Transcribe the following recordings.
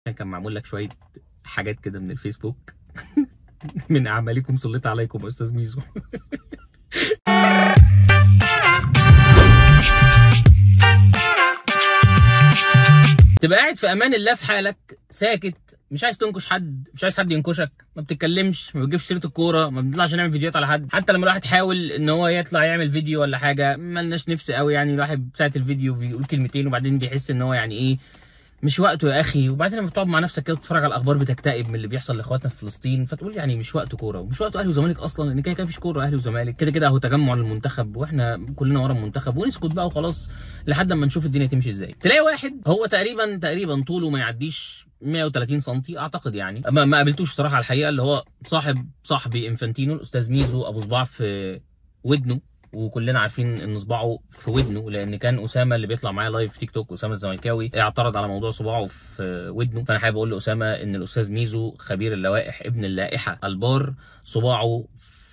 كان معمول لك شويه حاجات كده من الفيسبوك من اعمالكم سلط عليكم استاذ ميزو تبقى قاعد في امان الله في حالك ساكت مش عايز تنكش حد مش عايز حد ينكشك ما بتتكلمش ما بتجيبش سيره الكوره ما بنطلعش نعمل فيديوهات على حد حتى لما الواحد حاول ان هو يطلع يعمل فيديو ولا حاجه ملناش نفس قوي يعني الواحد ساعه الفيديو بيقول كلمتين وبعدين بيحس ان هو يعني ايه مش وقته يا اخي وبعدين لما بتقعد مع نفسك كده تتفرج على الاخبار بتكتئب من اللي بيحصل لاخواتنا في فلسطين فتقول يعني مش وقت كوره ومش وقت اهلي وزمالك اصلا لان كده كده مفيش كوره اهلي وزمالك كده كده اهو تجمع للمنتخب واحنا كلنا ورا المنتخب ونسكت بقى وخلاص لحد اما نشوف الدنيا تمشي ازاي تلاقي واحد هو تقريبا تقريبا طوله ما يعديش 130 سم اعتقد يعني ما, ما قابلتوش صراحه الحقيقه اللي هو صاحب صاحبي انفانتينو الاستاذ ميزو ابو صباع في ودنه وكلنا عارفين ان صباعه في ودنه لان كان اسامه اللي بيطلع معايا لايف في تيك توك اسامه الزملكاوي اعترض على موضوع صباعه في ودنه فانا حابب اقول لاسامه ان الاستاذ ميزو خبير اللوائح ابن اللائحه البار صباعه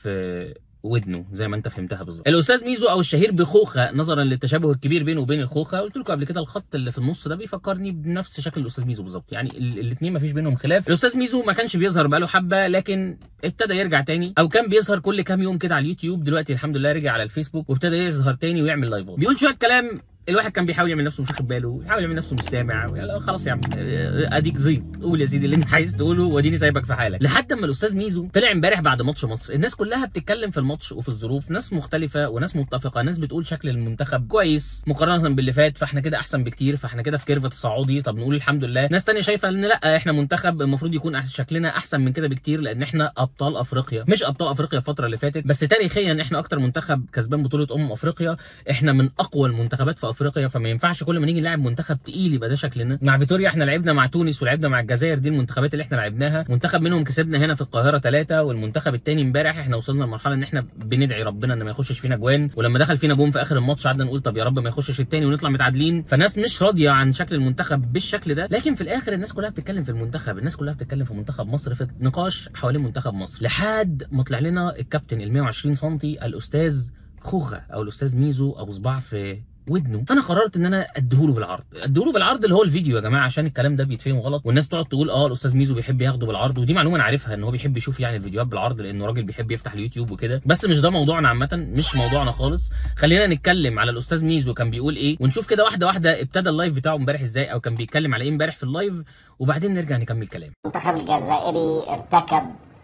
في ودنه زي ما انت فهمتها بالظبط الاستاذ ميزو او الشهير بخوخه نظرا للتشابه الكبير بينه وبين الخوخه قلت لكم قبل كده الخط اللي في النص ده بيفكرني بنفس شكل الاستاذ ميزو بالظبط يعني الاثنين ما فيش بينهم خلاف الاستاذ ميزو ما كانش بيظهر بقاله حبه لكن ابتدى يرجع تاني او كان بيظهر كل كام يوم كده على اليوتيوب دلوقتي الحمد لله رجع على الفيسبوك وابتدى يظهر تاني ويعمل لايفات بيقول شويه كلام الواحد كان بيحاول يعمل نفسه مش واخد باله يحاول يعمل نفسه مش سامع يلا خلاص يا عم اديك زيط قول يا سيدي اللي انت عايز تقوله واديني سايبك في حالك لحد اما الاستاذ ميزو طلع امبارح بعد ماتش مصر الناس كلها بتتكلم في الماتش وفي الظروف ناس مختلفه وناس متفقه ناس بتقول شكل المنتخب كويس مقارنه باللي فات فاحنا كده احسن بكتير فاحنا كده في كيرفه تصاعدي طب نقول الحمد لله ناس تانية شايفه ان لا احنا منتخب المفروض يكون شكلنا احسن من كده بكتير لان احنا ابطال افريقيا مش ابطال افريقيا الفتره اللي فاتت بس تاريخيا احنا اكتر منتخب كسبان بطوله امم افريقيا احنا من اقوى المنتخبات في افريقيا فما ينفعش ينفعش كل ما نيجي نلعب منتخب تقيل يبقى ده شكلنا مع فيتوريا احنا لعبنا مع تونس ولعبنا مع الجزائر دي المنتخبات اللي احنا لعبناها منتخب منهم كسبنا هنا في القاهره ثلاثه والمنتخب الثاني امبارح احنا وصلنا لمرحله ان احنا بندعي ربنا ان ما يخشش فينا جوان ولما دخل فينا جون في اخر الماتش قعدنا نقول طب يا رب ما يخشش الثاني ونطلع متعادلين فالناس مش راضيه عن شكل المنتخب بالشكل ده لكن في الاخر الناس كلها بتتكلم في المنتخب الناس كلها بتتكلم في منتخب مصر في نقاش حوالين منتخب مصر لحد ما طلع لنا الكابتن ال 120 سم الاستاذ خوخه او الاستاذ ميزو ابو صباع في ودنه فانا قررت ان انا اديهوله بالعرض اديهوله بالعرض اللي هو الفيديو يا جماعه عشان الكلام ده بيتفهم غلط والناس تقعد تقول اه الاستاذ ميزو بيحب ياخده بالعرض ودي معلومه انا عارفها ان هو بيحب يشوف يعني الفيديوهات بالعرض لانه راجل بيحب يفتح اليوتيوب وكده بس مش ده موضوعنا عامه مش موضوعنا خالص خلينا نتكلم على الاستاذ ميزو كان بيقول ايه ونشوف كده واحده واحده ابتدى اللايف بتاعه امبارح ازاي او كان بيتكلم على ايه امبارح في اللايف وبعدين نرجع نكمل كلام المنتخب الجزائري ارتكب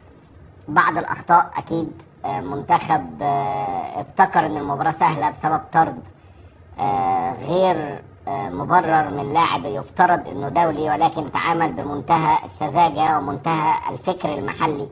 بعض الاخطاء اكيد منتخب افتكر ان المباراه سهله بسبب طرد غير مبرر من لاعب يفترض انه دولي ولكن تعامل بمنتهى السذاجه ومنتهى الفكر المحلي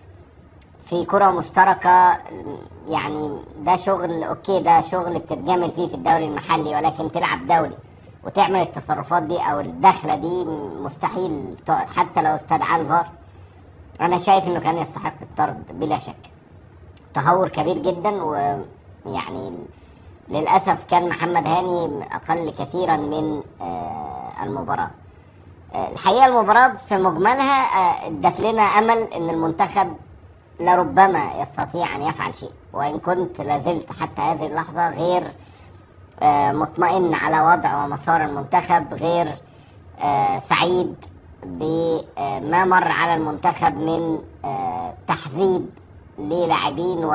في كره مشتركه يعني ده شغل اوكي ده شغل بتتجامل فيه في الدوري المحلي ولكن تلعب دولي وتعمل التصرفات دي او الدخله دي مستحيل حتى لو استدعى الفار انا شايف انه كان يستحق الطرد بلا شك تهور كبير جدا ويعني للاسف كان محمد هاني اقل كثيرا من المباراه الحقيقه المباراه في مجملها ادت لنا امل ان المنتخب لربما يستطيع ان يفعل شيء وان كنت لازلت حتى هذه اللحظه غير مطمئن على وضع ومسار المنتخب غير سعيد بما مر على المنتخب من تحذيب للاعبين و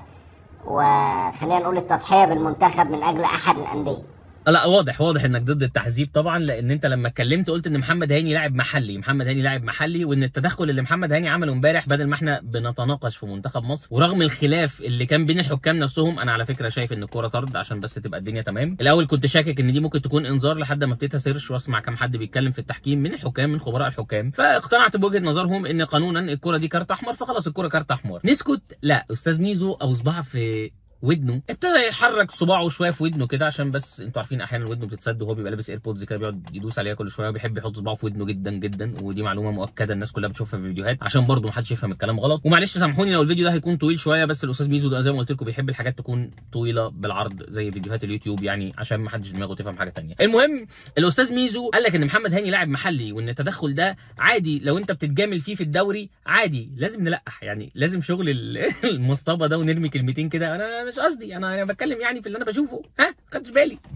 وخلينا نقول التضحيه بالمنتخب من اجل احد الانديه لا واضح واضح انك ضد التحذيب طبعا لان انت لما اتكلمت قلت ان محمد هاني لاعب محلي محمد هاني لاعب محلي وان التدخل اللي محمد هاني عمله امبارح بدل ما احنا بنتناقش في منتخب مصر ورغم الخلاف اللي كان بين الحكام نفسهم انا على فكره شايف ان الكوره طرد عشان بس تبقى الدنيا تمام الاول كنت شاكك ان دي ممكن تكون انذار لحد ما ابتديت اسيرش واسمع كام حد بيتكلم في التحكيم من الحكام من خبراء الحكام فاقتنعت بوجهه نظرهم ان قانونا الكوره دي كارت احمر فخلاص الكوره كارت احمر نسكت لا استاذ ميزو ابو صباع في ودنه ابتدى يحرك صباعه شويه في ودنه كده عشان بس انتوا عارفين احيانا ودنه بتتسد وهو بيبقى لابس ايربودز كده بيقعد يدوس عليها كل شويه وبيحب يحط صباعه في ودنه جدا جدا ودي معلومه مؤكده الناس كلها بتشوفها في الفيديوهات عشان برضه ما حدش يفهم الكلام غلط ومعلش سامحوني لو الفيديو ده هيكون طويل شويه بس الاستاذ ميزو ده زي ما قلت لكم بيحب الحاجات تكون طويله بالعرض زي فيديوهات اليوتيوب يعني عشان ما حدش دماغه تفهم حاجه ثانيه المهم الاستاذ ميزو قال لك ان محمد هاني لاعب محلي وان التدخل ده عادي لو انت بتتجامل فيه في الدوري عادي لازم نلقح يعني لازم شغل المصطبه ده ونرمي كلمتين كده انا مش قصدي انا انا بتكلم يعني في اللي انا بشوفه ها خدتش بالي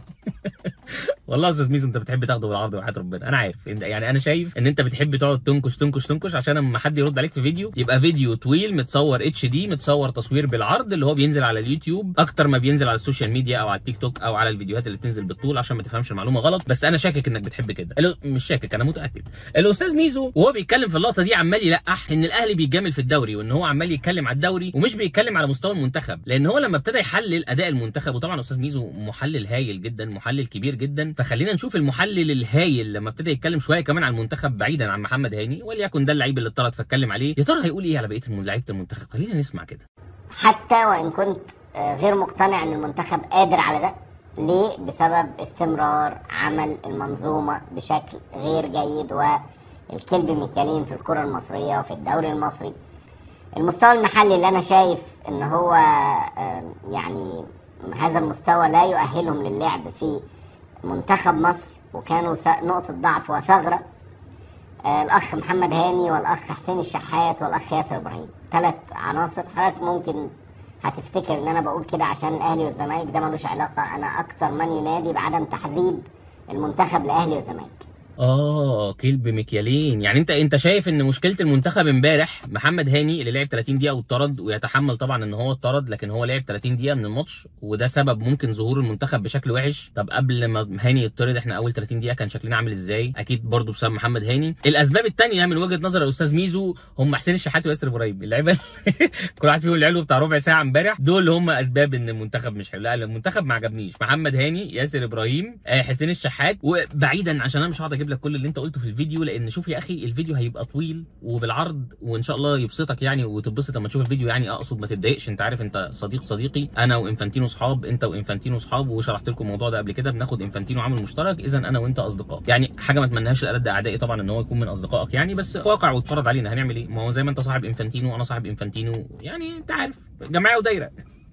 والله يا استاذ ميزو انت بتحب تاخده بالعرض وحياه ربنا انا عارف إن- يعني انا شايف ان انت بتحب تقعد تنكش تنكش تنكش عشان لما حد يرد عليك في فيديو يبقى فيديو طويل متصور اتش دي متصور تصوير بالعرض اللي هو بينزل على اليوتيوب اكتر ما بينزل على السوشيال ميديا او على التيك توك او على الفيديوهات اللي بتنزل بالطول عشان ما تفهمش المعلومه غلط بس انا شاكك انك بتحب كده الو- مش شاكك انا متاكد الاستاذ ميزو وهو بيتكلم في اللقطه دي عمال يلقح ان الاهلي بيتجامل في الدوري وان هو عمال يتكلم على الدوري ومش بيتكلم على مستوى المنتخب لان هو لما ابتدى يحلل اداء المنتخب وطبعا استاذ ميزو محلل هايل جدا محلل كبير جدا فخلينا نشوف المحلل الهايل لما ابتدى يتكلم شويه كمان عن المنتخب بعيدا عن محمد هاني وليكن ده اللعيب اللي اتطرد فاتكلم عليه يا ترى هيقول ايه على بقيه الم- لعيبه المنتخب خلينا نسمع كده حتى وان كنت آه، غير مقتنع ان المنتخب قادر على ده ليه بسبب استمرار عمل المنظومه بشكل غير جيد والكلب مكيالين في الكره المصريه وفي الدوري المصري المستوى المحلي اللي انا شايف ان هو آه، يعني هذا المستوى لا يؤهلهم للعب في منتخب مصر وكانوا س- نقطه ضعف وثغره آه، الاخ محمد هاني والاخ حسين الشحات والاخ ياسر ابراهيم ثلاث عناصر حضرتك ممكن هتفتكر ان انا بقول كده عشان الاهلي والزمالك ده ملوش علاقه انا اكتر من ينادي بعدم تحزيب المنتخب لاهلي والزمالك اه كلب مكيالين يعني انت انت شايف ان مشكله المنتخب امبارح محمد هاني اللي لعب 30 دقيقه واتطرد ويتحمل طبعا ان هو اتطرد لكن هو لعب 30 دقيقه من الماتش وده سبب ممكن ظهور المنتخب بشكل وحش طب قبل ما هاني يطرد احنا اول 30 دقيقه كان شكلنا عامل ازاي اكيد برضو بسبب محمد هاني الاسباب الثانيه من وجهه نظر الاستاذ ميزو هم حسين الشحات وياسر ابراهيم اللعيبه كل واحد فيهم العلو بتاع ربع ساعه امبارح دول اللي هم اسباب ان المنتخب مش حلو لا المنتخب ما عجبنيش محمد هاني ياسر ابراهيم آه، حسين الشحات وبعيدا عشان انا مش هقعد اجيب لك كل اللي انت قلته في الفيديو لان شوف يا اخي الفيديو هيبقى طويل وبالعرض وان شاء الله يبسطك يعني وتتبسط لما تشوف الفيديو يعني اقصد ما تتضايقش انت عارف انت صديق صديقي انا وانفانتينو صحاب انت وانفانتينو صحاب وشرحت لكم الموضوع ده قبل كده بناخد انفانتينو عامل مشترك اذا انا وانت اصدقاء يعني حاجه ما اتمناهاش لألد اعدائي طبعا ان هو يكون من اصدقائك يعني بس واقع واتفرض علينا هنعمل ايه ما هو زي ما انت صاحب انفانتينو وانا صاحب انفانتينو يعني انت عارف جماعه ودايره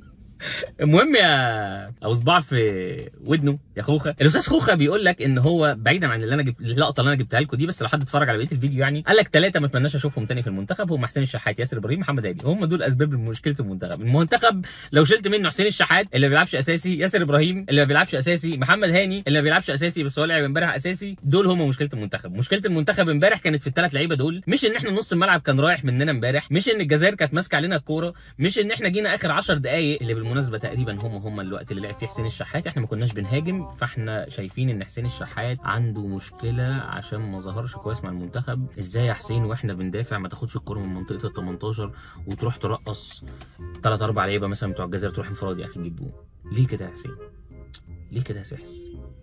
المهم يا ابو صباع في ودنه يا خوخه الاستاذ خوخه بيقول لك ان هو بعيدا عن اللي انا جبت اللقطه اللي انا جبتها لكم دي بس لو حد اتفرج على بقيه الفيديو يعني قال لك ثلاثه ما اتمناش اشوفهم تاني في المنتخب هم حسين الشحات ياسر ابراهيم محمد هادي هم دول اسباب مشكله المنتخب المنتخب لو شلت منه حسين الشحات اللي ما بيلعبش اساسي ياسر ابراهيم اللي ما بيلعبش اساسي محمد هاني اللي ما بيلعبش اساسي بس هو لعب امبارح اساسي دول هم مشكله المنتخب مشكله المنتخب امبارح كانت في الثلاث لعيبه دول مش ان احنا نص الملعب كان رايح مننا امبارح مش ان الجزائر كانت ماسكه علينا الكوره مش ان احنا جينا اخر 10 دقائق اللي بالمناسبه تقريبا هم هم الوقت اللي لعب فيه حسين الشحات احنا ما كناش بنهاجم فاحنا شايفين ان حسين الشحات عنده مشكله عشان ما ظهرش كويس مع المنتخب ازاي يا حسين واحنا بندافع ما تاخدش الكوره من منطقه ال 18 وتروح ترقص ثلاث اربع لعيبه مثلا بتوع الجزائر تروح انفراد يا اخي تجيب جون ليه كده يا حسين ليه كده يا سحس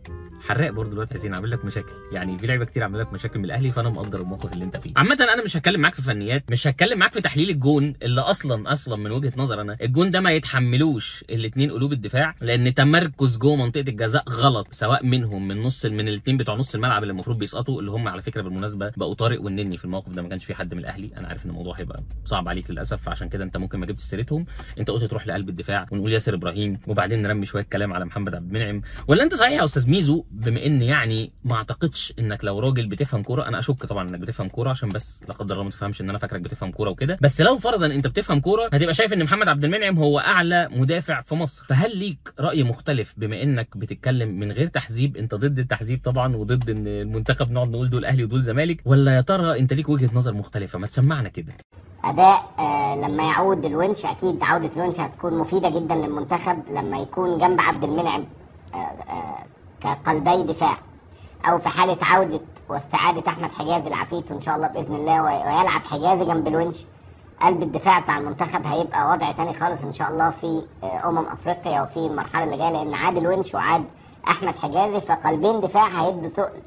حراق برضه دلوقتي عايزين اعمل لك مشاكل يعني في لعيبه كتير عامله لك مشاكل من الاهلي فانا مقدر الموقف اللي انت فيه عامه انا مش هتكلم معاك في فنيات مش هتكلم معاك في تحليل الجون اللي اصلا اصلا من وجهه نظر انا الجون ده ما يتحملوش الاثنين قلوب الدفاع لان تمركز جوه منطقه الجزاء غلط سواء منهم من نص من الاثنين بتوع نص الملعب اللي المفروض بيسقطوا اللي هم على فكره بالمناسبه بقوا طارق والنني في الموقف ده ما كانش في حد من الاهلي انا عارف ان الموضوع هيبقى صعب عليك للاسف عشان كده انت ممكن ما جبتش سيرتهم انت قلت تروح لقلب الدفاع ونقول ياسر ابراهيم وبعدين نرمي شويه كلام على محمد عبد المنعم ولا انت صحيح يا استاذ ميزو بما ان يعني ما اعتقدش انك لو راجل بتفهم كوره انا اشك طبعا انك بتفهم كوره عشان بس لا قدر الله ما تفهمش ان انا فاكرك بتفهم كوره وكده بس لو فرضا انت بتفهم كوره هتبقى شايف ان محمد عبد المنعم هو اعلى مدافع في مصر فهل ليك راي مختلف بما انك بتتكلم من غير تحزيب انت ضد التحزيب طبعا وضد ان المنتخب نقعد نقول دول اهلي ودول زمالك ولا يا ترى انت ليك وجهه نظر مختلفه ما تسمعنا كده اداء آه لما يعود الونش اكيد عوده الونش هتكون مفيده جدا للمنتخب لما يكون جنب عبد المنعم آه آه كقلبي دفاع او في حاله عوده واستعاده احمد حجازي لعافيته ان شاء الله باذن الله وي- ويلعب حجازي جنب الونش قلب الدفاع بتاع المنتخب هيبقى وضع تاني خالص ان شاء الله في آه، امم افريقيا وفي المرحله اللي جايه لان عاد الونش وعاد احمد حجازي فقلبين دفاع هيدوا تقل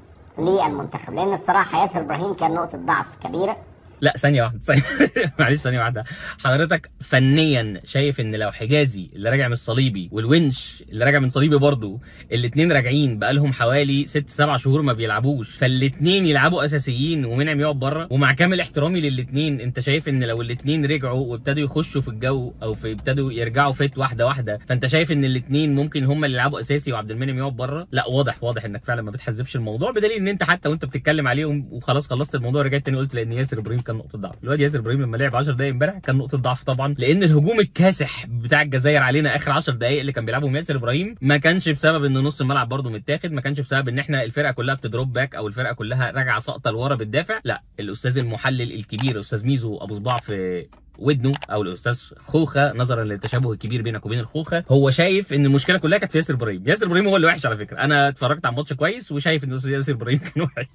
للمنتخب لان بصراحه ياسر ابراهيم كان نقطه ضعف كبيره لا ثانية واحدة ثانية معلش ثانية واحدة حضرتك فنيا شايف ان لو حجازي اللي راجع من الصليبي والونش اللي راجع من صليبي برضه الاتنين راجعين بقالهم حوالي ست سبع شهور ما بيلعبوش فالاتنين يلعبوا اساسيين ومنعم يقعد بره ومع كامل احترامي للاتنين انت شايف ان لو الاتنين رجعوا وابتدوا يخشوا في الجو او في ابتدوا يرجعوا فت واحدة واحدة فانت شايف ان الاتنين ممكن هم اللي يلعبوا اساسي وعبد المنعم يقعد بره لا واضح واضح انك فعلا ما بتحزبش الموضوع بدليل ان انت حتى وانت بتتكلم عليهم وخلاص خلصت الموضوع رجعت تاني قلت لان ياسر ابراهيم كان نقطه ضعف الواد ياسر ابراهيم لما لعب 10 دقائق امبارح كان نقطه ضعف طبعا لان الهجوم الكاسح بتاع الجزائر علينا اخر 10 دقائق اللي كان بيلعبهم ياسر ابراهيم ما كانش بسبب ان نص الملعب برده متاخد ما كانش بسبب ان احنا الفرقه كلها بتدروب باك او الفرقه كلها راجعه ساقطه لورا بتدافع لا الاستاذ المحلل الكبير الاستاذ ميزو ابو صباع في ودنه او الاستاذ خوخه نظرا للتشابه الكبير بينك وبين الخوخه هو شايف ان المشكله كلها كانت في ياسر ابراهيم ياسر ابراهيم هو اللي وحش على فكره انا اتفرجت على الماتش كويس وشايف ان الاستاذ ياسر ابراهيم كان وحش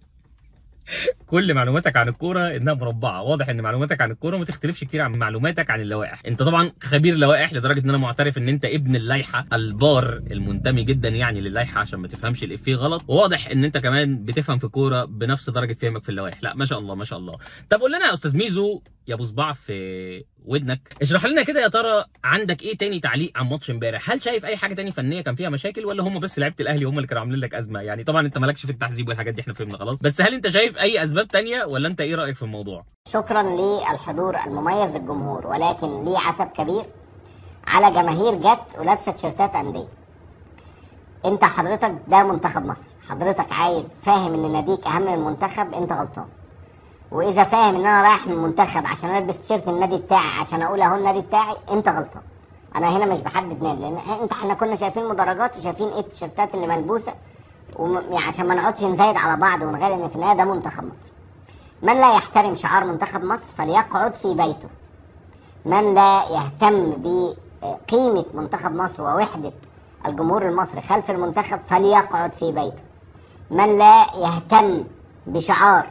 كل معلوماتك عن الكوره انها مربعه واضح ان معلوماتك عن الكوره ما تختلفش كتير عن معلوماتك عن اللوائح انت طبعا خبير لوائح لدرجه ان انا معترف ان انت ابن اللائحه البار المنتمي جدا يعني للائحه عشان ما تفهمش الافيه غلط وواضح ان انت كمان بتفهم في الكوره بنفس درجه فهمك في اللوائح لا ما شاء الله ما شاء الله طب قول لنا يا استاذ ميزو يا ابو صباع في ودنك اشرح لنا كده يا ترى عندك ايه تاني تعليق عن ماتش امبارح هل شايف اي حاجه تاني فنيه كان فيها مشاكل ولا هم بس لعيبه الاهلي هم اللي كانوا عاملين لك ازمه يعني طبعا انت مالكش في التحذيب والحاجات دي احنا فهمنا خلاص بس هل انت شايف اي اسباب تانية ولا انت ايه رايك في الموضوع شكرا للحضور المميز للجمهور ولكن ليه عتب كبير على جماهير جت ولابسه تيشيرتات انديه انت حضرتك ده منتخب مصر حضرتك عايز فاهم ان ناديك اهم من المنتخب انت غلطان واذا فاهم ان انا رايح من المنتخب عشان البس تيشيرت النادي بتاعي عشان اقول اهو النادي بتاعي انت غلطان انا هنا مش بحدد نادي لان انت احنا كنا شايفين مدرجات وشايفين ايه التيشيرتات اللي ملبوسه وم... يعني عشان ما نقعدش نزايد على بعض ونغير ان في النهايه ده منتخب مصر من لا يحترم شعار منتخب مصر فليقعد في بيته من لا يهتم بقيمة منتخب مصر ووحدة الجمهور المصري خلف المنتخب فليقعد في بيته من لا يهتم بشعار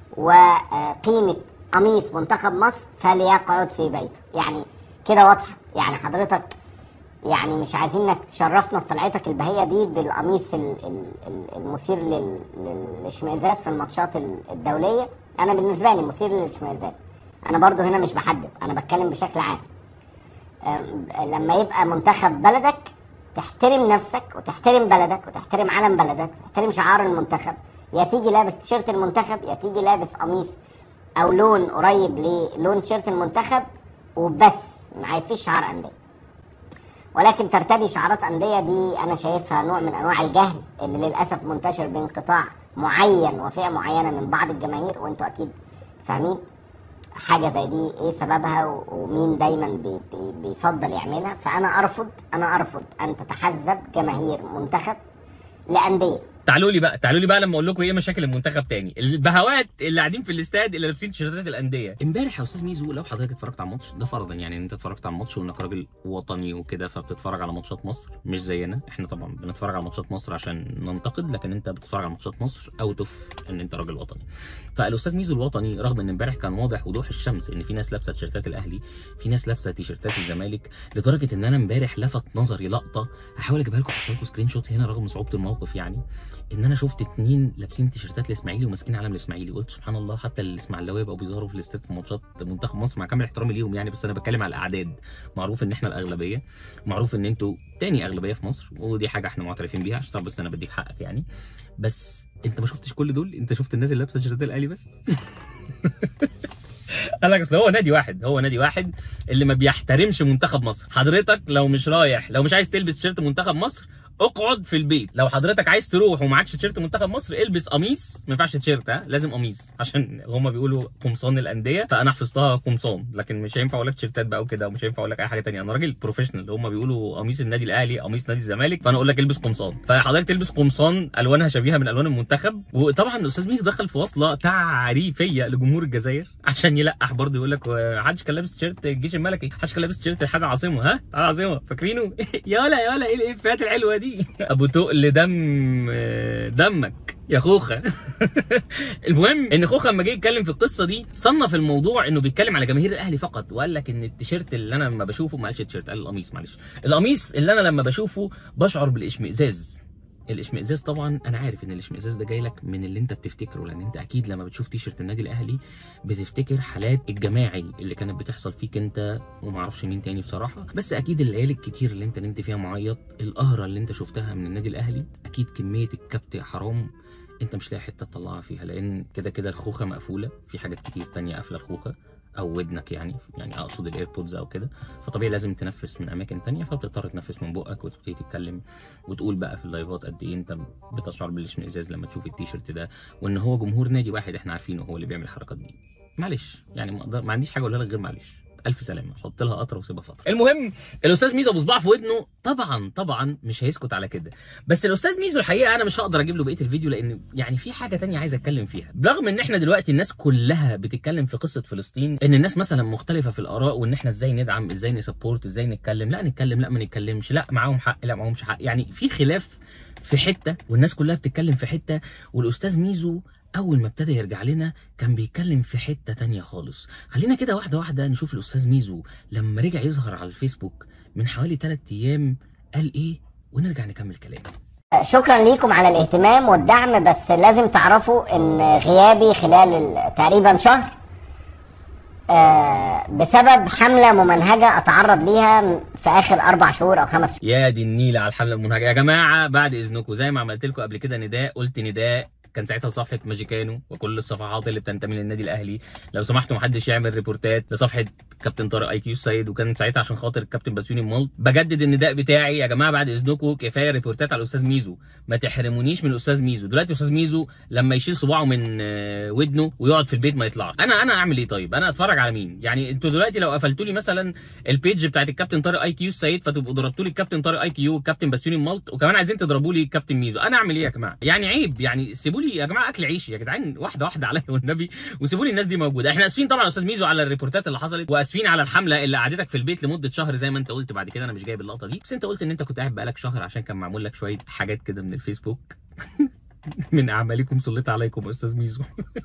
وقيمة قميص منتخب مصر فليقعد في بيته يعني كده واضحة يعني حضرتك يعني مش عايزينك تشرفنا بطلعتك البهية دي بالقميص ال- ال- ال- المثير لل- للاشمئزاز في الماتشات ال- الدولية أنا بالنسبة لي مثير للاشمئزاز أنا برضو هنا مش بحدد أنا بتكلم بشكل عام أم، لما يبقى منتخب بلدك تحترم نفسك وتحترم بلدك وتحترم علم بلدك وتحترم شعار المنتخب يا تيجي لابس تيشيرت المنتخب يا تيجي لابس قميص او لون قريب للون تيشيرت المنتخب وبس ما فيش شعار انديه ولكن ترتدي شعارات انديه دي انا شايفها نوع من انواع الجهل اللي للاسف منتشر بين قطاع معين وفئه معينه من بعض الجماهير وانتوا اكيد فاهمين حاجه زي دي ايه سببها و- ومين دايما بي بي بيفضل يعملها فانا ارفض انا ارفض ان تتحزب جماهير منتخب لانديه تعالوا لي بقى تعالوا لي بقى لما اقول لكم ايه مشاكل المنتخب تاني البهوات اللي قاعدين في الاستاد اللي لابسين تيشيرتات الانديه امبارح يا استاذ ميزو لو حضرتك اتفرجت على الماتش ده فرضا يعني ان انت اتفرجت على الماتش وانك راجل وطني وكده فبتتفرج على ماتشات مصر مش زينا احنا طبعا بنتفرج على ماتشات مصر عشان ننتقد لكن انت بتتفرج على ماتشات مصر اوت اوف ان انت راجل وطني فالاستاذ ميزو الوطني رغم ان امبارح كان واضح وضوح الشمس ان في ناس لابسه تيشيرتات الاهلي في ناس لابسه تيشيرتات الزمالك لدرجه ان انا امبارح لفت نظري لقطه هحاول اجيبها لكم احط لكم سكرين شوت هنا رغم صعوبه الموقف يعني ان انا شفت اتنين لابسين تيشيرتات الاسماعيلي وماسكين علم الاسماعيلي قلت سبحان الله حتى الاسماعيلاويه بقوا بيظهروا في الاستاد في ماتشات منتخب مصر مع كامل احترامي ليهم يعني بس انا بتكلم على الاعداد معروف ان احنا الاغلبيه معروف ان انتوا تاني اغلبيه في مصر ودي حاجه احنا معترفين بيها عشان طب بس انا بديك حقك يعني بس انت ما شفتش كل دول انت شفت الناس اللي لابسه تيشيرتات الاهلي بس قال لك اصل هو نادي واحد هو نادي واحد اللي ما بيحترمش منتخب مصر حضرتك لو مش رايح لو مش عايز تلبس تيشيرت منتخب مصر اقعد في البيت لو حضرتك عايز تروح ومعكش تيشيرت منتخب مصر البس قميص ما ينفعش تيشيرت ها لازم قميص عشان هما بيقولوا قمصان الانديه فانا حفظتها قمصان لكن مش هينفع اقول لك تيشيرتات بقى وكده ومش هينفع اقول لك اي حاجه تانية انا راجل بروفيشنال هما بيقولوا قميص النادي الاهلي قميص نادي الزمالك فانا اقول لك البس قمصان فحضرتك تلبس قمصان الوانها شبيهه من الوان المنتخب وطبعا الاستاذ ميزو دخل في وصله تعريفيه لجمهور الجزائر عشان يلقح برضه يقول لك محدش كان لابس تيشيرت الجيش الملكي محدش كان لابس تيشيرت الحاجه العاصمه ها العاصمه فاكرينه يالا يالا ايه الافيهات الحلوه دي ابو تقل دم دمك يا خوخه المهم ان خوخه لما جه يتكلم في القصه دي صنف الموضوع انه بيتكلم على جماهير الاهلي فقط وقال لك ان التيشيرت اللي انا لما بشوفه ما قالش التيشيرت قال القميص معلش القميص اللي انا لما بشوفه بشعر بالاشمئزاز الاشمئزاز طبعا انا عارف ان الاشمئزاز ده جاي لك من اللي انت بتفتكره لان انت اكيد لما بتشوف تيشيرت النادي الاهلي بتفتكر حالات الجماعي اللي كانت بتحصل فيك انت وما اعرفش مين تاني بصراحه بس اكيد الليالي الكتير اللي انت نمت فيها معيط القهره اللي انت شفتها من النادي الاهلي اكيد كميه الكبت يا حرام انت مش لاقي حته تطلعها فيها لان كده كده الخوخه مقفوله في حاجات كتير تانية قافله الخوخه او ودنك يعني يعني اقصد الايربودز او كده فطبيعي لازم تنفس من اماكن تانية فبتضطر تنفس من بقك وتبتدي تتكلم وتقول بقى في اللايفات قد ايه انت بتشعر بالاشمئزاز لما تشوف التيشيرت ده وان هو جمهور نادي واحد احنا عارفينه هو اللي بيعمل الحركات دي معلش يعني ما, أقدر- ما عنديش حاجه اقولها لك غير معلش الف سلامه حط لها قطره وسيبها فتره المهم الاستاذ ميزو ابو صباع في ودنه طبعا طبعا مش هيسكت على كده بس الاستاذ ميزو الحقيقه انا مش هقدر اجيب له بقيه الفيديو لان يعني في حاجه تانية عايز اتكلم فيها برغم ان احنا دلوقتي الناس كلها بتتكلم في قصه فلسطين ان الناس مثلا مختلفه في الاراء وان احنا ازاي ندعم ازاي نسبورت ازاي نتكلم لا نتكلم لا ما نتكلمش لا معاهم حق لا معاهمش حق يعني في خلاف في حته والناس كلها بتتكلم في حته والاستاذ ميزو اول ما ابتدى يرجع لنا كان بيتكلم في حته تانية خالص خلينا كده واحده واحده نشوف الاستاذ ميزو لما رجع يظهر على الفيسبوك من حوالي 3 ايام قال ايه ونرجع نكمل كلام شكرا ليكم على الاهتمام والدعم بس لازم تعرفوا ان غيابي خلال ال- تقريبا شهر آه، بسبب حملة ممنهجة اتعرض ليها في اخر اربع شهور او خمس شهور يا دي النيله على الحمله المنهجه يا جماعه بعد اذنكم زي ما عملت لكم قبل كده نداء قلت نداء كان ساعتها صفحه ماجيكانو وكل الصفحات اللي بتنتمي للنادي الاهلي لو سمحتوا محدش يعمل ريبورتات لصفحه كابتن طارق اي كيو السيد وكان ساعتها عشان خاطر الكابتن بسيوني مولت بجدد النداء بتاعي يا جماعه بعد اذنكم كفايه ريبورتات على الاستاذ ميزو ما تحرمونيش من الاستاذ ميزو دلوقتي الاستاذ ميزو لما يشيل صباعه من آه، ودنه ويقعد في البيت ما يطلعش انا انا اعمل ايه طيب انا اتفرج على مين يعني انتوا دلوقتي لو قفلتوا لي مثلا البيج بتاعت الكابتن طارق اي كيو السيد فتبقوا ضربتوا لي الكابتن طارق اي كيو والكابتن بسيوني مالت وكمان عايزين تضربوا لي الكابتن ميزو انا اعمل ايه يا جماعه يعني عيب يعني سيبوا لي يا جماعه اكل عيش يا جدعان واحده واحده عليا والنبي وسيبوا لي الناس دي موجوده احنا اسفين طبعا يا استاذ ميزو على الريبورتات اللي حصلت واسفين على الحمله اللي قعدتك في البيت لمده شهر زي ما انت قلت بعد كده انا مش جايب اللقطه دي بس انت قلت ان انت كنت قاعد بقالك شهر عشان كان معمول لك شويه حاجات كده من الفيسبوك من اعمالكم سلط عليكم يا استاذ ميزو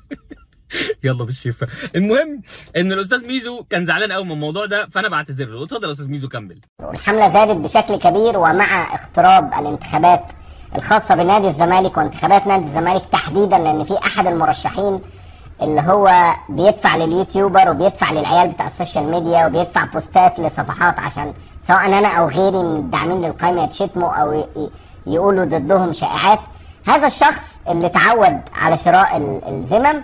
يلا بالشفا المهم ان الاستاذ ميزو كان زعلان قوي من الموضوع ده فانا بعتذر له اتفضل يا استاذ ميزو كمل والحملة زادت بشكل كبير ومع اقتراب الانتخابات الخاصة بنادي الزمالك وانتخابات نادي الزمالك تحديدا لان في احد المرشحين اللي هو بيدفع لليوتيوبر وبيدفع للعيال بتاع السوشيال ميديا وبيدفع بوستات لصفحات عشان سواء انا او غيري من الداعمين للقائمة يتشتموا او ي- ي- يقولوا ضدهم شائعات هذا الشخص اللي تعود على شراء ال- الزمم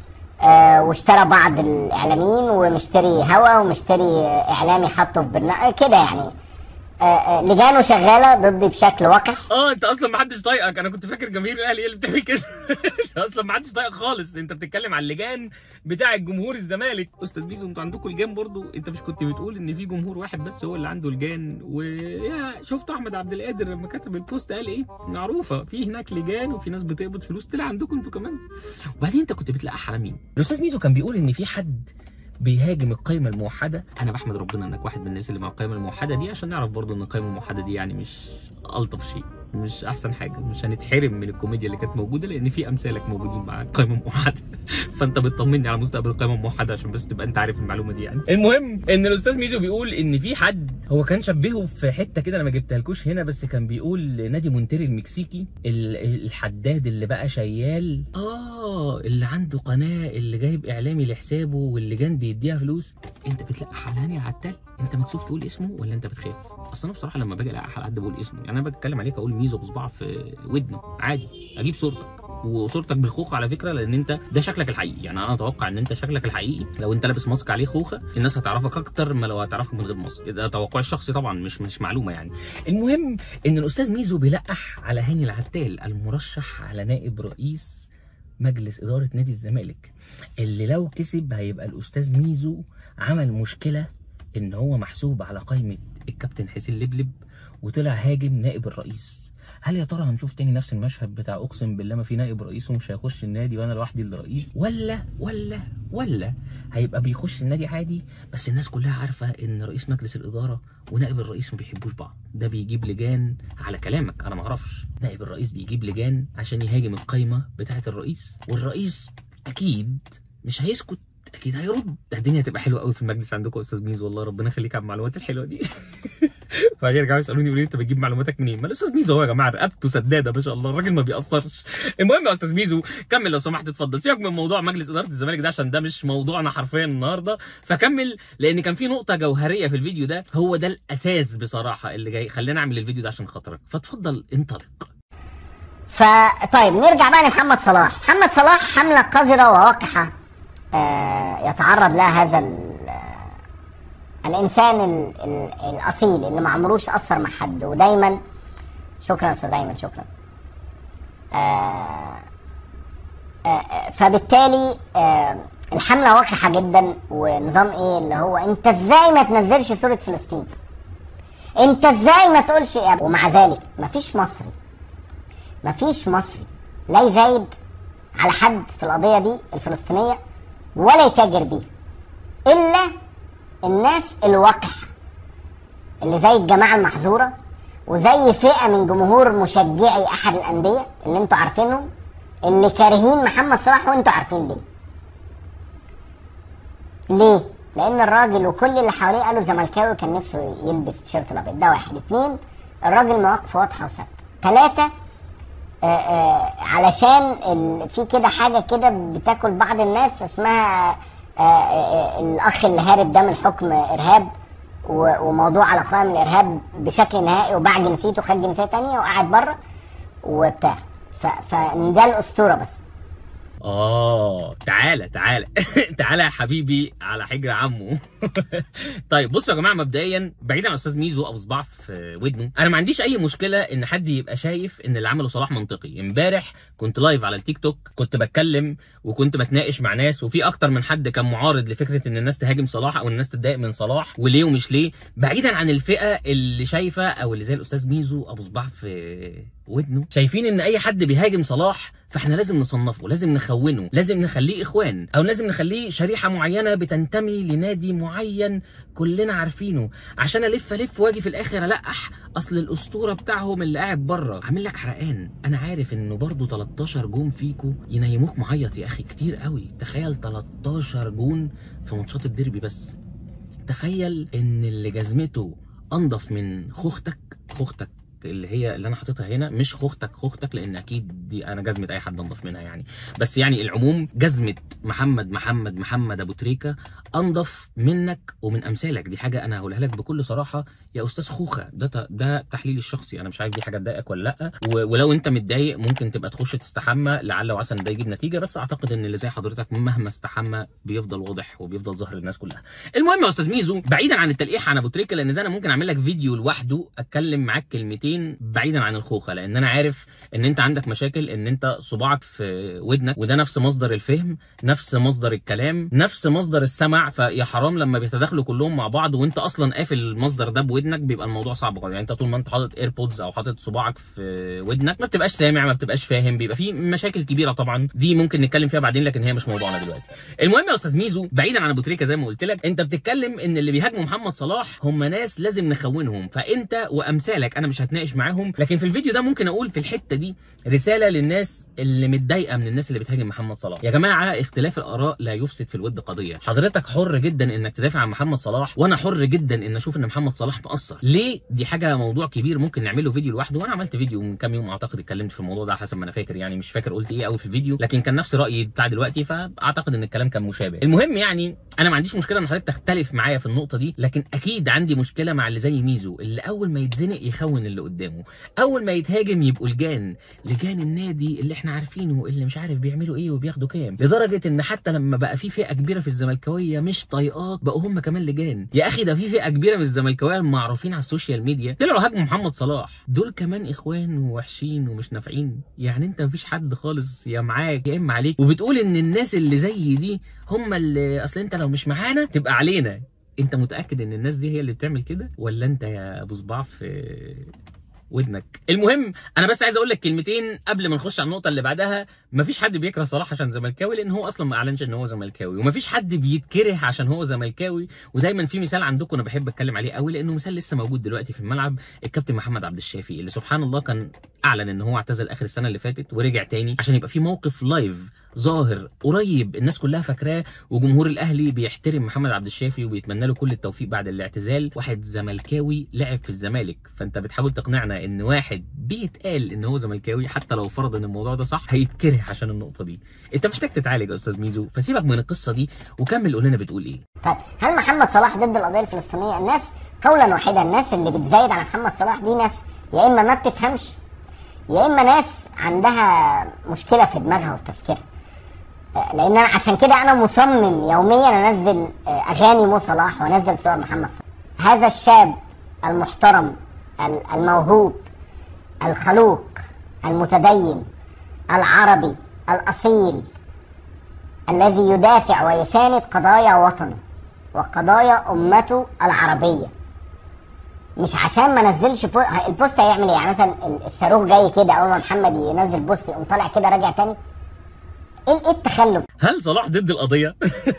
آه، واشترى بعض الاعلاميين ومشتري هوا ومشتري آه، اعلامي حطه في برنامج كده يعني آه، آه، لجانه شغاله ضدي بشكل وقح اه انت اصلا ما حدش طايقك انا كنت فاكر جماهير الاهلي هي اللي بتعمل كده انت اصلا ما حدش طايقك خالص انت بتتكلم على اللجان بتاع الجمهور الزمالك استاذ بيزو انتوا عندكم لجان برضو انت مش كنت بتقول ان في جمهور واحد بس هو اللي عنده لجان ويا شفت احمد عبد القادر لما كتب البوست قال ايه معروفه في هناك لجان وفي ناس بتقبض فلوس طلع عندكم انتوا كمان وبعدين انت كنت بتلقح على مين الاستاذ ميزو كان بيقول ان في حد بيهاجم القائمه الموحده انا بحمد ربنا انك واحد من الناس اللي مع القائمه الموحده دي عشان نعرف برضو ان القائمه الموحده دي يعني مش الطف شيء مش احسن حاجه مش هنتحرم من الكوميديا اللي كانت موجوده لان في امثالك موجودين مع القائمه الموحده فانت بتطمني على مستقبل القائمه الموحده عشان بس تبقى انت عارف المعلومه دي يعني المهم ان الاستاذ ميزو بيقول ان في حد هو كان شبهه في حته كده انا ما جبتها لكوش هنا بس كان بيقول نادي مونتيري المكسيكي ال- الحداد اللي بقى شيال اه اللي عنده قناه اللي جايب اعلامي لحسابه واللجان بيديها فلوس انت بتلقح على هاني عتال انت مكسوف تقول اسمه ولا انت بتخاف اصل انا بصراحه لما باجي القح على حد بقول اسمه يعني انا بتكلم عليك اقول ميزو بصباع في ودنه عادي اجيب صورتك وصورتك بالخوخه على فكره لان انت ده شكلك الحقيقي يعني انا اتوقع ان انت شكلك الحقيقي لو انت لابس ماسك عليه خوخه الناس هتعرفك اكتر ما لو هتعرفك من غير ماسك ده توقعي الشخصي طبعا مش مش معلومه يعني المهم ان الاستاذ ميزو بيلقح على هاني العتال المرشح على نائب رئيس مجلس اداره نادي الزمالك اللي لو كسب هيبقى الاستاذ ميزو عمل مشكله ان هو محسوب على قائمه الكابتن حسين لبلب وطلع هاجم نائب الرئيس هل يا ترى هنشوف تاني نفس المشهد بتاع اقسم بالله ما في نائب رئيس ومش هيخش النادي وانا لوحدي اللي رئيس ولا ولا ولا هيبقى بيخش النادي عادي بس الناس كلها عارفه ان رئيس مجلس الاداره ونائب الرئيس ما بيحبوش بعض ده بيجيب لجان على كلامك انا ما اعرفش نائب الرئيس بيجيب لجان عشان يهاجم القايمه بتاعه الرئيس والرئيس اكيد مش هيسكت اكيد هيرد ده الدنيا هتبقى حلوه قوي في المجلس عندكم يا استاذ ميز والله ربنا يخليك على المعلومات الحلوه دي بعدين يرجعوا يسالوني يقولوا لي انت بتجيب معلوماتك منين؟ ما الاستاذ ميزو هو يا جماعه رقبته سداده ما شاء الله الراجل ما بيقصرش. المهم يا استاذ ميزو كمل لو سمحت اتفضل سيبك من موضوع مجلس اداره الزمالك ده عشان ده مش موضوعنا حرفيا النهارده فكمل لان كان في نقطه جوهريه في الفيديو ده هو ده الاساس بصراحه اللي جاي خلينا اعمل الفيديو ده عشان خاطرك فاتفضل انطلق. فطيب نرجع بقى لمحمد صلاح محمد صلاح حملة قذرة ووقحة آه، يتعرض لها هذا ال- آه، الإنسان ال- ال- الأصيل اللي ما عمروش أثر مع حد ودايما شكرا يا أستاذ أيمن شكرا آه، آه، آه، فبالتالي آه، الحمله وقحه جدا ونظام ايه اللي هو انت ازاي ما تنزلش صوره فلسطين انت ازاي ما تقولش إيه؟ ومع ذلك مفيش مصري مفيش مصري لا يزايد على حد في القضيه دي الفلسطينيه ولا يتاجر بيها الا الناس الوقحه اللي زي الجماعه المحظوره وزي فئه من جمهور مشجعي احد الانديه اللي انتوا عارفينهم اللي كارهين محمد صلاح وانتوا عارفين ليه ليه؟ لأن الراجل وكل اللي حواليه قالوا زملكاوي كان نفسه يلبس تيشيرت الأبيض ده واحد اتنين الراجل مواقفه واضحة وثابتة تلاتة آه آه علشان ال... في كده حاجة كده بتاكل بعض الناس اسمها آه آه الأخ اللي هارب ده من حكم إرهاب و... وموضوع على قائم الإرهاب بشكل نهائي وباع جنسيته خد جنسية تانية وقعد بره وبتاع ف... فده الأسطورة بس اه تعالى تعالى تعالى يا حبيبي على حجر عمه طيب بصوا يا جماعه مبدئيا بعيدا عن استاذ ميزو ابو صباع في ودنه انا ما عنديش اي مشكله ان حد يبقى شايف ان اللي عمله صلاح منطقي امبارح كنت لايف على التيك توك كنت بتكلم وكنت بتناقش مع ناس وفي اكتر من حد كان معارض لفكره ان الناس تهاجم صلاح او الناس تتضايق من صلاح وليه ومش ليه بعيدا عن الفئه اللي شايفه او اللي زي الاستاذ ميزو ابو صباع في ودنه شايفين ان اي حد بيهاجم صلاح فاحنا لازم نصنفه لازم نخونه لازم نخليه اخوان او لازم نخليه شريحه معينه بتنتمي لنادي معين كلنا عارفينه عشان الف الف واجي في الاخر القح اصل الاسطوره بتاعهم اللي قاعد بره عامل لك حرقان انا عارف انه برضه 13 جون فيكو ينيموك معيط يا اخي كتير قوي تخيل 13 جون في ماتشات الديربي بس تخيل ان اللي جزمته انضف من خوختك خوختك اللي هي اللي انا حاططها هنا مش خوختك خوختك لان اكيد دي انا جزمه اي حد انضف منها يعني بس يعني العموم جزمه محمد محمد محمد ابو تريكه انضف منك ومن امثالك دي حاجه انا هقولها لك بكل صراحه يا استاذ خوخه ده ده تحليلي الشخصي انا مش عارف دي حاجه تضايقك ولا لا ولو انت متضايق ممكن تبقى تخش تستحمى لعل وعسى ان ده يجيب نتيجه بس اعتقد ان اللي زي حضرتك مهما استحمى بيفضل واضح وبيفضل ظاهر للناس كلها المهم يا استاذ ميزو بعيدا عن التلقيح عن ابو تريكه لان ده انا ممكن اعمل لك فيديو لوحده اتكلم معاك كلمتين بعيدا عن الخوخه لان انا عارف ان انت عندك مشاكل ان انت صباعك في ودنك وده نفس مصدر الفهم نفس مصدر الكلام نفس مصدر السمع فيا حرام لما بيتداخلوا كلهم مع بعض وانت اصلا قافل المصدر ده بودنك بيبقى الموضوع صعب خالص يعني انت طول ما انت حاطط ايربودز او حاطط صباعك في ودنك ما بتبقاش سامع ما بتبقاش فاهم بيبقى في مشاكل كبيره طبعا دي ممكن نتكلم فيها بعدين لكن هي مش موضوعنا دلوقتي المهم يا استاذ ميزو بعيدا عن ابو تريكه زي ما قلت لك انت بتتكلم ان اللي بيهاجموا محمد صلاح هم ناس لازم نخونهم فانت وامثالك انا مش هتناقش معاهم لكن في الفيديو ده ممكن اقول في الحته دي رساله للناس اللي متضايقه من الناس اللي بتهاجم محمد صلاح يا جماعه اختلاف الاراء لا يفسد في الود قضيه حضرتك حر جدا انك تدافع عن محمد صلاح وانا حر جدا ان اشوف ان محمد صلاح مقصر ليه دي حاجه موضوع كبير ممكن نعمل له فيديو لوحده وانا عملت فيديو من كام يوم اعتقد اتكلمت في الموضوع ده حسب ما انا فاكر يعني مش فاكر قلت ايه قوي في الفيديو لكن كان نفس رايي بتاع دلوقتي فاعتقد ان الكلام كان مشابه المهم يعني انا ما عنديش مشكله ان حضرتك تختلف معايا في النقطه دي لكن اكيد عندي مشكله مع اللي زي ميزو اللي اول ما يتزنق يخون اللي قدامه اول ما يتهاجم يبقوا لجان لجان النادي اللي احنا عارفينه اللي مش عارف بيعملوا ايه وبياخدوا كام لدرجه ان حتى لما بقى في فئه كبيره في الزملكاويه مش طايقاك بقوا هم كمان لجان يا اخي ده في فئه كبيره من الزملكاويه المعروفين على السوشيال ميديا طلعوا هاجموا محمد صلاح دول كمان اخوان ووحشين ومش نافعين يعني انت مفيش حد خالص يا معاك يا اما عليك وبتقول ان الناس اللي زي دي هم اللي اصل انت لو مش معانا تبقى علينا انت متاكد ان الناس دي هي اللي بتعمل كده ولا انت يا ابو صباع في ودنك المهم انا بس عايز اقول لك كلمتين قبل ما نخش على النقطه اللي بعدها مفيش حد بيكره صلاح عشان زملكاوي لان هو اصلا ما اعلنش ان هو زملكاوي ومفيش حد بيتكره عشان هو زملكاوي ودايما في مثال عندكم انا بحب اتكلم عليه قوي لانه مثال لسه موجود دلوقتي في الملعب الكابتن محمد عبد الشافي اللي سبحان الله كان اعلن ان هو اعتزل اخر السنه اللي فاتت ورجع تاني عشان يبقى في موقف لايف ظاهر قريب الناس كلها فاكراه وجمهور الاهلي بيحترم محمد عبد الشافي وبيتمنى له كل التوفيق بعد الاعتزال واحد زملكاوي لعب في الزمالك فانت بتحاول تقنعنا ان واحد بيتقال ان هو زملكاوي حتى لو فرض ان الموضوع ده صح هيتكره عشان النقطه دي انت محتاج تتعالج يا استاذ ميزو فسيبك من القصه دي وكمل قول لنا بتقول ايه طيب هل محمد صلاح ضد القضيه الفلسطينيه الناس قولا واحدا الناس اللي بتزايد على محمد صلاح دي ناس يا اما ما بتفهمش يا اما ناس عندها مشكله في دماغها وتفكيرها لان انا عشان كده انا مصمم يوميا انزل اغاني مو صلاح وانزل صور محمد صلاح هذا الشاب المحترم الموهوب الخلوق المتدين العربي الاصيل الذي يدافع ويساند قضايا وطنه وقضايا امته العربيه مش عشان ما نزلش بو... البوست هيعمل ايه يعني مثلا الصاروخ جاي كده اول ما محمد ينزل بوست يقوم طالع كده راجع تاني ايه ايه التخلف هل صلاح ضد القضيه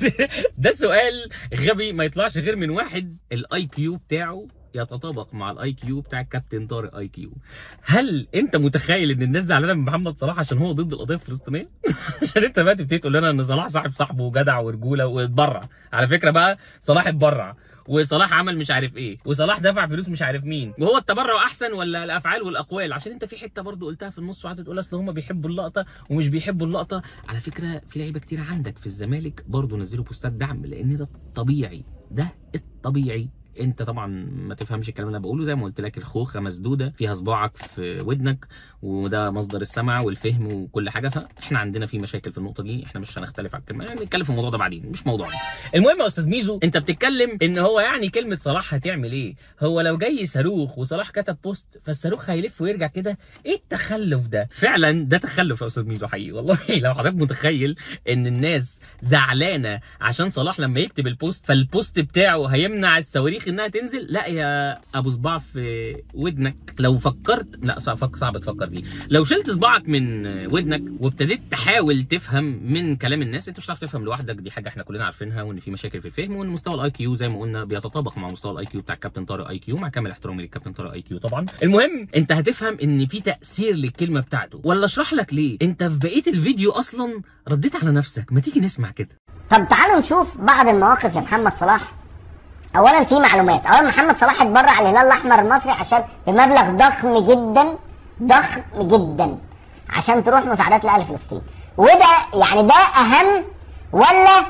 ده سؤال غبي ما يطلعش غير من واحد الاي كيو بتاعه يتطابق مع الاي كيو بتاع الكابتن طارق اي كيو هل انت متخيل ان الناس زعلانه من محمد صلاح عشان هو ضد القضيه الفلسطينيه عشان انت بقى تبتدي تقول لنا ان صلاح صاحب صاحبه وجدع ورجوله واتبرع على فكره بقى صلاح اتبرع وصلاح عمل مش عارف ايه وصلاح دفع فلوس مش عارف مين وهو التبرع احسن ولا الافعال والاقوال عشان انت في حته برضو قلتها في النص وقعدت تقول اصل هم بيحبوا اللقطه ومش بيحبوا اللقطه على فكره في لعيبه كتير عندك في الزمالك برضو نزلوا بوستات دعم لان ده الطبيعي ده الطبيعي انت طبعا ما تفهمش الكلام اللي انا بقوله زي ما قلت لك الخوخه مسدوده فيها صباعك في ودنك وده مصدر السمع والفهم وكل حاجه فاحنا عندنا في مشاكل في النقطه دي احنا مش هنختلف على الكلمه يعني نتكلم في الموضوع ده بعدين مش موضوعنا المهم يا استاذ ميزو انت بتتكلم ان هو يعني كلمه صلاح هتعمل ايه هو لو جاي صاروخ وصلاح كتب بوست فالصاروخ هيلف ويرجع كده ايه التخلف ده فعلا ده تخلف يا استاذ ميزو حقيقي والله لو حضرتك متخيل ان الناس زعلانه عشان صلاح لما يكتب البوست فالبوست بتاعه هيمنع الصواريخ انها تنزل لا يا ابو صباع في ودنك لو فكرت لا صعب صعب تفكر دي لو شلت صباعك من ودنك وابتديت تحاول تفهم من كلام الناس انت مش هتعرف تفهم لوحدك دي حاجه احنا كلنا عارفينها وان في مشاكل في الفهم وان مستوى الاي كيو زي ما قلنا بيتطابق مع مستوى الاي كيو بتاع الكابتن طارق اي كيو مع كامل احترامي للكابتن طارق اي كيو طبعا المهم انت هتفهم ان في تاثير للكلمه بتاعته ولا اشرح لك ليه انت في بقيه الفيديو اصلا رديت على نفسك ما تيجي نسمع كده طب تعالوا نشوف بعض المواقف لمحمد صلاح اولا في معلومات اولا محمد صلاح اتبرع للهلال الاحمر المصري عشان بمبلغ ضخم جدا ضخم جدا عشان تروح مساعدات لاهل فلسطين وده يعني ده اهم ولا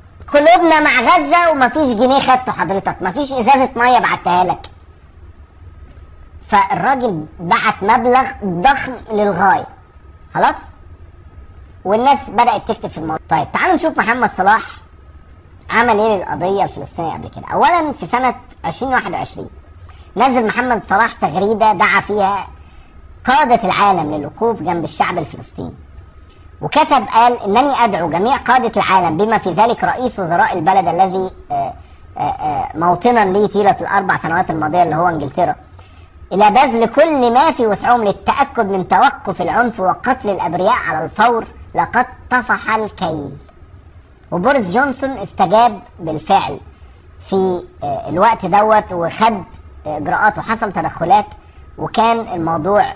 قلوبنا مع غزه ومفيش جنيه خدته حضرتك مفيش ازازه ميه بعتها لك فالراجل بعت مبلغ ضخم للغايه خلاص والناس بدات تكتب في الموضوع طيب تعالوا نشوف محمد صلاح عمل ايه للقضيه الفلسطينيه قبل كده اولا في سنه 2021 نزل محمد صلاح تغريده دعا فيها قادة العالم للوقوف جنب الشعب الفلسطيني وكتب قال انني ادعو جميع قادة العالم بما في ذلك رئيس وزراء البلد الذي موطنا لي طيلة الاربع سنوات الماضية اللي هو انجلترا الى بذل كل ما في وسعهم للتأكد من توقف العنف وقتل الابرياء على الفور لقد طفح الكيل وبوريس جونسون استجاب بالفعل في الوقت دوت وخد اجراءات وحصل تدخلات وكان الموضوع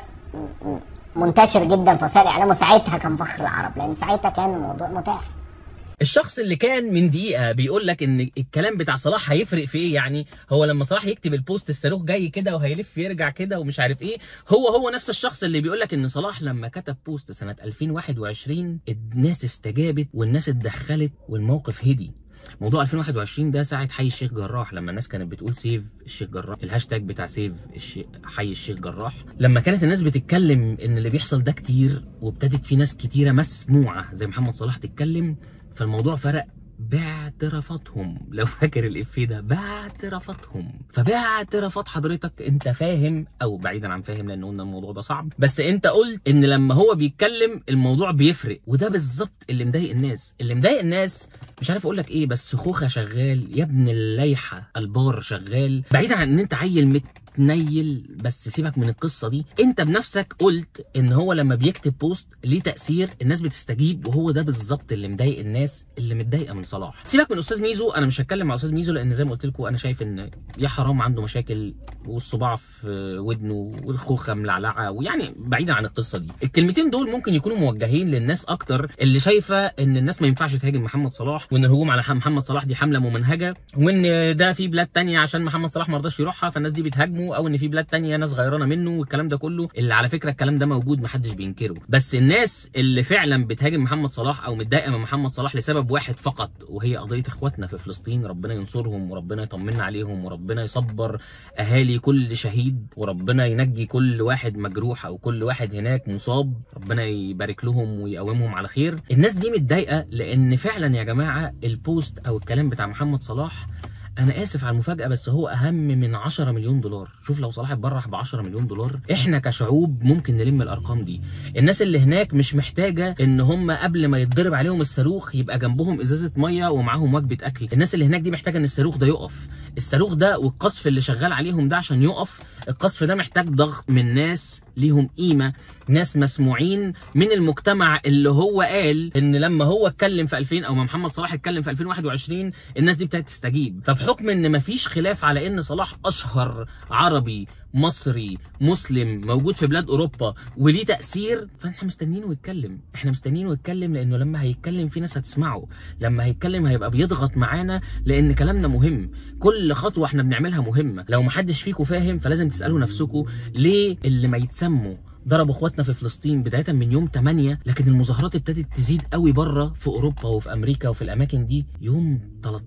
منتشر جدا في وسائل الاعلام وساعتها كان فخر العرب لان ساعتها كان الموضوع متاح الشخص اللي كان من دقيقه بيقول لك ان الكلام بتاع صلاح هيفرق في ايه يعني هو لما صلاح يكتب البوست الصاروخ جاي كده وهيلف يرجع كده ومش عارف ايه هو هو نفس الشخص اللي بيقول لك ان صلاح لما كتب بوست سنه 2021 الناس استجابت والناس اتدخلت والموقف هدي موضوع 2021 ده ساعه حي الشيخ جراح لما الناس كانت بتقول سيف الشيخ جراح الهاشتاج بتاع سيف الشي... حي الشيخ جراح لما كانت الناس بتتكلم ان اللي بيحصل ده كتير وابتدت في ناس كتيره مسموعه زي محمد صلاح تتكلم فالموضوع فرق باعترافاتهم لو فاكر الافيه ده باعترافاتهم فباعترافات حضرتك انت فاهم او بعيدا عن فاهم لان قلنا الموضوع ده صعب بس انت قلت ان لما هو بيتكلم الموضوع بيفرق وده بالظبط اللي مضايق الناس اللي مضايق الناس مش عارف اقول لك ايه بس خوخه شغال يا ابن الليحه البار شغال بعيدا عن ان انت عيل مت تنيل بس سيبك من القصه دي انت بنفسك قلت ان هو لما بيكتب بوست ليه تاثير الناس بتستجيب وهو ده بالظبط اللي مضايق الناس اللي متضايقه من صلاح سيبك من استاذ ميزو انا مش هتكلم مع استاذ ميزو لان زي ما قلت لكم انا شايف ان يا حرام عنده مشاكل والصباع في ودنه والخوخه ملعلعه ويعني بعيدا عن القصه دي الكلمتين دول ممكن يكونوا موجهين للناس اكتر اللي شايفه ان الناس ما ينفعش تهاجم محمد صلاح وان الهجوم على محمد صلاح دي حمله ممنهجه وان ده في بلاد تانية عشان محمد صلاح ما رضاش يروحها فالناس دي بتهاجمه او ان في بلاد تانية ناس غيرانه منه والكلام ده كله اللي على فكره الكلام ده موجود محدش بينكره بس الناس اللي فعلا بتهاجم محمد صلاح او متضايقه من محمد صلاح لسبب واحد فقط وهي قضيه اخواتنا في فلسطين ربنا ينصرهم وربنا يطمنا عليهم وربنا يصبر اهالي كل شهيد وربنا ينجي كل واحد مجروح او كل واحد هناك مصاب ربنا يبارك لهم ويقومهم على خير الناس دي متضايقه لان فعلا يا جماعه البوست او الكلام بتاع محمد صلاح انا اسف على المفاجاه بس هو اهم من 10 مليون دولار شوف لو صلاح اتبرح ب 10 مليون دولار احنا كشعوب ممكن نلم الارقام دي الناس اللي هناك مش محتاجه ان هم قبل ما يتضرب عليهم الصاروخ يبقى جنبهم ازازه ميه ومعاهم وجبه اكل الناس اللي هناك دي محتاجه ان الصاروخ ده يقف الصاروخ ده والقصف اللي شغال عليهم ده عشان يقف القصف ده محتاج ضغط من ناس ليهم قيمه ناس مسموعين من المجتمع اللي هو قال ان لما هو اتكلم في 2000 او ما محمد صلاح اتكلم في 2021 الناس دي ابتدت تستجيب فبحكم ان مفيش خلاف على ان صلاح اشهر عربي مصري مسلم موجود في بلاد اوروبا وليه تاثير فاحنا مستنيينه يتكلم احنا مستنيينه يتكلم لانه لما هيتكلم في ناس هتسمعه لما هيتكلم هيبقى بيضغط معانا لان كلامنا مهم كل خطوه احنا بنعملها مهمه لو محدش فيكم فاهم فلازم تسالوا نفسكم ليه اللي ما يتسموا ضربوا اخواتنا في فلسطين بدايه من يوم 8 لكن المظاهرات ابتدت تزيد قوي بره في اوروبا وفي امريكا وفي الاماكن دي يوم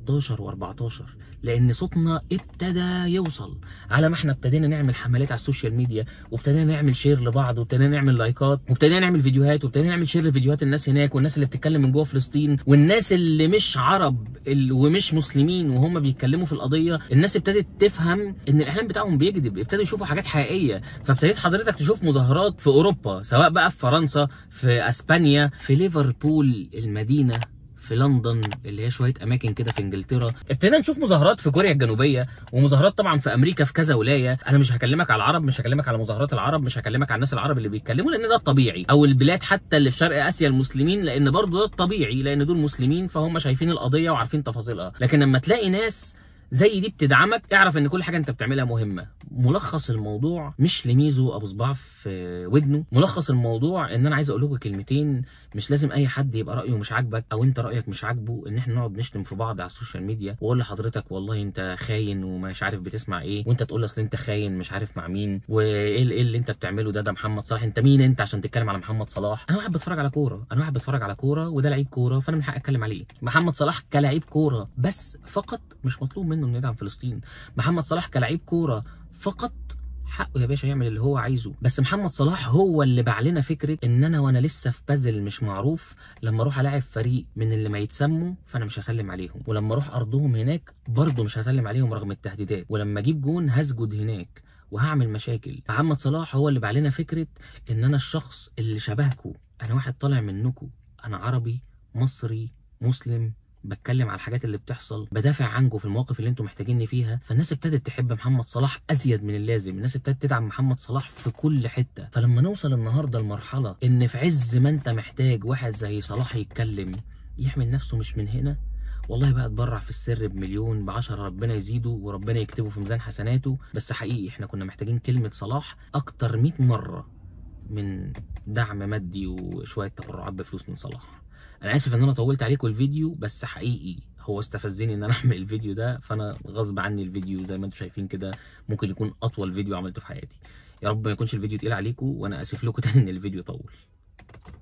13 و14 لان صوتنا ابتدى يوصل على ما احنا ابتدينا نعمل حملات على السوشيال ميديا وابتدينا نعمل شير لبعض وابتدينا نعمل لايكات وابتدينا نعمل فيديوهات وابتدينا نعمل شير لفيديوهات الناس هناك والناس اللي بتتكلم من جوه فلسطين والناس اللي مش عرب ال- ومش مسلمين وهم بيتكلموا في القضيه الناس ابتدت تفهم ان الاعلام بتاعهم بيكذب ابتدوا يشوفوا حاجات حقيقيه فابتديت حضرتك تشوف مظاهرات في اوروبا سواء بقى في فرنسا في اسبانيا في ليفربول المدينه في لندن اللي هي شويه اماكن كده في انجلترا ابتدينا نشوف مظاهرات في كوريا الجنوبيه ومظاهرات طبعا في امريكا في كذا ولايه انا مش هكلمك على العرب مش هكلمك على مظاهرات العرب مش هكلمك على الناس العرب اللي بيتكلموا لان ده الطبيعي او البلاد حتى اللي في شرق اسيا المسلمين لان برضه ده الطبيعي لان دول مسلمين فهم شايفين القضيه وعارفين تفاصيلها لكن لما تلاقي ناس زي دي بتدعمك اعرف ان كل حاجه انت بتعملها مهمه ملخص الموضوع مش لميزو ابو صباع في ودنه ملخص الموضوع ان انا عايز اقول لكم كلمتين مش لازم اي حد يبقى رايه مش عاجبك او انت رايك مش عاجبه ان احنا نقعد نشتم في بعض على السوشيال ميديا واقول لحضرتك والله انت خاين ومش عارف بتسمع ايه وانت تقول اصل انت خاين مش عارف مع مين وايه ال- ايه اللي انت بتعمله ده ده محمد صلاح انت مين انت عشان تتكلم على محمد صلاح انا واحد بتفرج على كوره انا واحد بتفرج على كوره وده لعيب كوره فانا من حقي اتكلم عليه محمد صلاح كلاعب كوره بس فقط مش مطلوب منه انه يدعم فلسطين محمد صلاح كلاعب كوره فقط حقه يا باشا يعمل اللي هو عايزه بس محمد صلاح هو اللي باع لنا فكره ان انا وانا لسه في بازل مش معروف لما اروح الاعب فريق من اللي ما يتسموا فانا مش هسلم عليهم ولما اروح ارضهم هناك برضه مش هسلم عليهم رغم التهديدات ولما اجيب جون هسجد هناك وهعمل مشاكل محمد صلاح هو اللي باع لنا فكره ان انا الشخص اللي شبهكم انا واحد طالع منكم انا عربي مصري مسلم بتكلم على الحاجات اللي بتحصل بدافع عنكم في المواقف اللي انتم محتاجيني فيها فالناس ابتدت تحب محمد صلاح ازيد من اللازم الناس ابتدت تدعم محمد صلاح في كل حته فلما نوصل النهارده لمرحله ان في عز ما انت محتاج واحد زي صلاح يتكلم يحمل نفسه مش من هنا والله بقى اتبرع في السر بمليون بعشرة ربنا يزيده وربنا يكتبه في ميزان حسناته بس حقيقي احنا كنا محتاجين كلمة صلاح اكتر 100 مرة من دعم مادي وشوية تبرعات بفلوس من صلاح انا اسف ان انا طولت عليكم الفيديو بس حقيقي هو استفزني ان انا اعمل الفيديو ده فانا غصب عني الفيديو زي ما انتم شايفين كده ممكن يكون اطول فيديو عملته في حياتي يا رب ما يكونش الفيديو تقيل عليكم وانا اسف لكم تاني ان الفيديو طول